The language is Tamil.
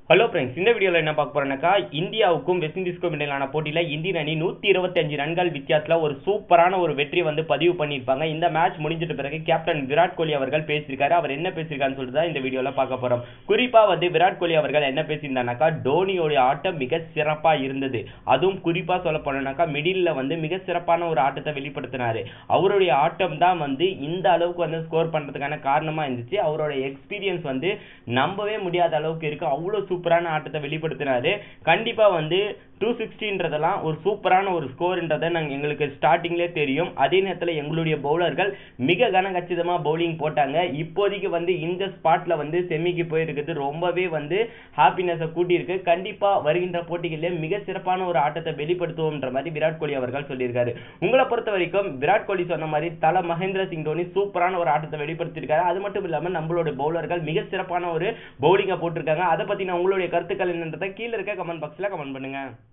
ஹலோ ஃப்ரெண்ட்ஸ் இந்த வீடியோவில் என்ன பார்க்க போறோம்னாக்கா இந்தியாவுக்கும் வெஸ்ட் இண்டீஸ்க்கும் இடையிலான போட்டியில் இந்தியன் அணி நூற்றி இருபத்தஞ்சு ரன்கள் வித்தியாசத்தில் ஒரு சூப்பரான ஒரு வெற்றி வந்து பதிவு பண்ணியிருப்பாங்க இந்த மேட்ச் முடிஞ்சிட்ட பிறகு கேப்டன் விராட் கோலி அவர்கள் பேசியிருக்காரு அவர் என்ன பேசியிருக்காருன்னு சொல்லிட்டு தான் இந்த வீடியோவில் பார்க்க போகிறோம் குறிப்பாக வந்து விராட் கோலி அவர்கள் என்ன பேசியிருந்தாருனாக்கா டோனியோடைய ஆட்டம் மிக சிறப்பாக இருந்தது அதுவும் குறிப்பாக சொல்ல போனோம்னாக்கா மிடில் வந்து மிக சிறப்பான ஒரு ஆட்டத்தை வெளிப்படுத்தினாரு அவருடைய ஆட்டம் தான் வந்து இந்த அளவுக்கு வந்து ஸ்கோர் பண்ணுறதுக்கான காரணமாக இருந்துச்சு அவரோட எக்ஸ்பீரியன்ஸ் வந்து நம்பவே முடியாத அளவுக்கு இருக்கு அவ்வளோ சூப்பரான ஆட்டத்தை வெளிப்படுத்தினாரு கண்டிப்பா வந்து டூ சிக்ஸ்டின்றதெல்லாம் ஒரு சூப்பரான ஒரு ஸ்கோர்ன்றதை நாங்கள் எங்களுக்கு ஸ்டார்டிங்லேயே தெரியும் அதே நேரத்தில் எங்களுடைய பவுலர்கள் மிக கனகச்சிதமாக பவுலிங் போட்டாங்க இப்போதைக்கு வந்து இந்த ஸ்பாட்ல வந்து செமிக்கு போயிருக்கிறது ரொம்பவே வந்து ஹாப்பினஸை கூட்டியிருக்கு கண்டிப்பா வருகின்ற போட்டிகளிலே மிக சிறப்பான ஒரு ஆட்டத்தை வெளிப்படுத்துவோம்ன்ற மாதிரி விராட் கோலி அவர்கள் சொல்லியிருக்காரு உங்களை பொறுத்த வரைக்கும் விராட் கோலி சொன்ன மாதிரி தல மகேந்திர சிங் தோனி சூப்பரான ஒரு ஆட்டத்தை வெளிப்படுத்தியிருக்காரு அது மட்டும் இல்லாமல் நம்மளோட பவுலர்கள் மிக சிறப்பான ஒரு பவுலிங்கை போட்டிருக்காங்க அதை பற்றின உங்களுடைய கருத்துக்கள் என்னன்றதை கீழே இருக்க கமெண்ட் பாக்ஸில் கமெண்ட் பண்ணுங்க